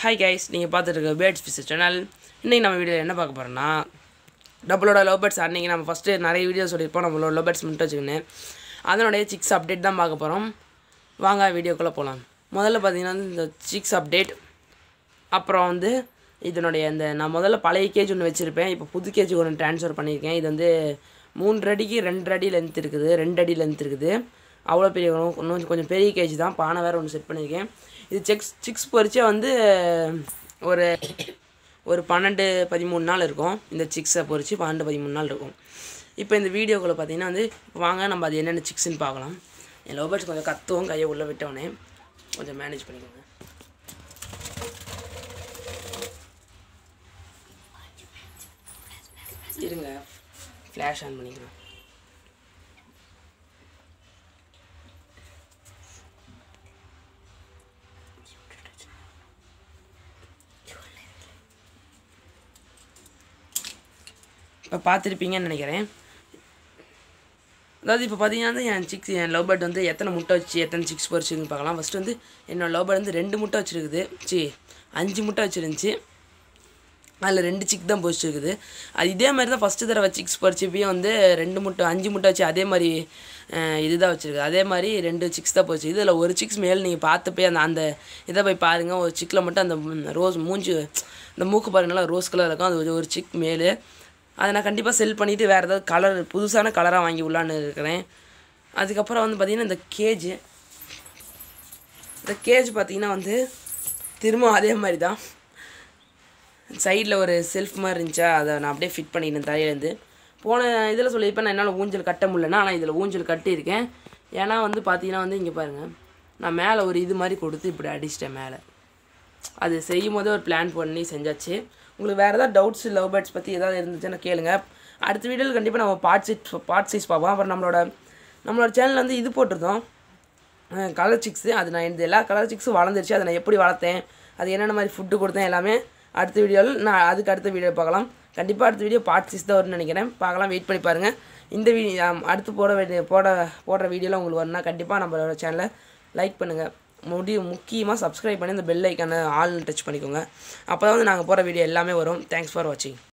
hi guys நீங்கள் பார்த்துட்டு இருக்க பேர்ட்ஸ் ஃபிஷ் சேனல் இன்றைக்கி நம்ம வீடியோவில் என்ன பார்க்க போகிறோம்னா நம்மளோட லவ் பேர்ட்ஸ் அன்றைக்கி நம்ம ஃபஸ்ட்டு நிறைய வீடியோ சொல்லியிருப்போம் நம்மளோட லவ் பேர்ட்ஸ் மட்டும் வச்சுக்கின்னு அதனுடைய சிக்ஸ் அப்டேட் தான் பார்க்க போகிறோம் வாங்க வீடியோக்குள்ளே போகலாம் முதல்ல பார்த்தீங்கன்னா வந்து இந்த சிக்ஸ் அப்டேட் அப்புறம் வந்து இதனுடைய இந்த நான் முதல்ல பழைய கேஜ் ஒன்று வச்சுருப்பேன் இப்போ புது கேஜ் ஒன்று ட்ரான்ஸ்ஃபர் பண்ணியிருக்கேன் இது வந்து மூன்று அடிக்கு ரெண்டு அடி லென்த் இருக்குது ரெண்டு அடி லென்த் இருக்குது அவ்வளோ பெரிய இன்னும் இன்னும் கொஞ்சம் பெரிய கேஜ் தான் பானை வேறு ஒன்று செட் பண்ணியிருக்கேன் இது செக்ஸ் சிக்ஸ் பொறிச்சே வந்து ஒரு ஒரு பன்னெண்டு பதிமூணு நாள் இருக்கும் இந்த சிக்ஸை பொறிச்சு பன்னெண்டு பதிமூணு நாள் இருக்கும் இப்போ இந்த வீடியோக்குள்ளே பார்த்தீங்கன்னா வந்து வாங்க நம்ம அது என்னென்ன சிக்ஸ்ன்னு பார்க்கலாம் என் லவ் பேர்ட்ஸ் கொஞ்சம் கத்துவோம் கையை உள்ளே விட்டவனே கொஞ்சம் மேனேஜ் பண்ணிக்கோங்க இருங்க ஃப்ளாஷ் ஆன் பண்ணிக்கிறேன் இப்போ பார்த்துருப்பீங்கன்னு நினைக்கிறேன் அதாவது இப்போ பார்த்தீங்கன்னா வந்து என் சிக்ஸ் என் லவ் பேர்ட் வந்து எத்தனை முட்டை வச்சு எத்தனை சிக்ஸ் பொறிச்சுன்னு பார்க்கலாம் ஃபஸ்ட்டு வந்து என்னோட லவ் பேர்ட் வந்து ரெண்டு முட்டை வச்சுருக்குது சி அஞ்சு முட்டை வச்சுருந்துச்சி அதில் ரெண்டு சிக் தான் பொறிச்சிருக்குது அது இதே மாதிரி தான் ஃபஸ்ட்டு தடவை சிக்ஸ் பொறிச்சப்பையும் வந்து ரெண்டு முட்டை அஞ்சு முட்டை வச்சு அதே மாதிரி இது தான் வச்சுருக்கு அதே மாதிரி ரெண்டு சிக்ஸ் தான் போச்சு இதில் ஒரு சிக்ஸ் மேல் நீங்கள் பார்த்து போய் அந்த அந்த இதை போய் பாருங்கள் ஒரு சிக்கில் மட்டும் அந்த ரோஸ் மூஞ்சி இந்த மூக்கு பாருங்களா ரோஸ் கலர் இருக்கும் அது ஒரு சிக் மேல் அதை நான் கண்டிப்பாக செல் பண்ணிவிட்டு வேறு ஏதாவது கலர் புதுசான கலராக வாங்கி உள்ளான்னு இருக்கிறேன் அதுக்கப்புறம் வந்து பார்த்திங்கன்னா இந்த கேஜ் இந்த கேஜ் பார்த்திங்கன்னா வந்து திரும்ப அதே மாதிரி தான் சைடில் ஒரு செல்ஃப் மாதிரி இருந்துச்சா அதை நான் அப்படியே ஃபிட் பண்ணிட்டேன் தலையிலேருந்து போன இதில் சொல்லியிருப்பேன் நான் என்னால் ஊஞ்சல் கட்ட முடியலன்னா ஆனால் இதில் ஊஞ்சல் கட்டியிருக்கேன் ஏன்னா வந்து பார்த்தீங்கன்னா வந்து இங்கே பாருங்கள் நான் மேலே ஒரு இது மாதிரி கொடுத்து இப்படி அடிச்சிட்டேன் மேலே அது செய்யும் போதே ஒரு பிளான் பண்ணி செஞ்சாச்சு உங்களுக்கு வேறு ஏதாவது டவுட்ஸ் லவ் பேர்ட்ஸ் பற்றி ஏதாவது இருந்துச்சுன்னா கேளுங்க அடுத்த வீடியோவில் கண்டிப்பாக நம்ம பார்ட் சைஸ் பார்ட் சைஸ் பார்ப்போம் அப்புறம் நம்மளோட நம்மளோட சேனலில் வந்து இது போட்டிருந்தோம் கலர் சிக்ஸு அது நான் இந்த எல்லா கலர் சிக்ஸும் வளர்ந்துருச்சு அதை நான் எப்படி வளர்த்தேன் அது என்னென்ன மாதிரி ஃபுட்டு கொடுத்தேன் எல்லாமே அடுத்த வீடியோவில் நான் அதுக்கு அடுத்த வீடியோ பார்க்கலாம் கண்டிப்பாக அடுத்த வீடியோ பார்ட் சிக்ஸ் தான் வரும்னு நினைக்கிறேன் பார்க்கலாம் வெயிட் பண்ணி பாருங்கள் இந்த வீடியோ அடுத்து போட வேண்டிய போட போடுற வீடியோவில் உங்களுக்கு வரணும்னா கண்டிப்பாக நம்மளோட சேனலை லைக் பண்ணுங்கள் முடி முக்கியமாக சப்ஸ்கிரைப் பண்ணி இந்த பெல் ஐக்கான ஆல் டச் பண்ணிக்கோங்க அப்போ தான் வந்து நாங்கள் போகிற வீடியோ எல்லாமே வரும் தேங்க்ஸ் ஃபார் வாட்சிங்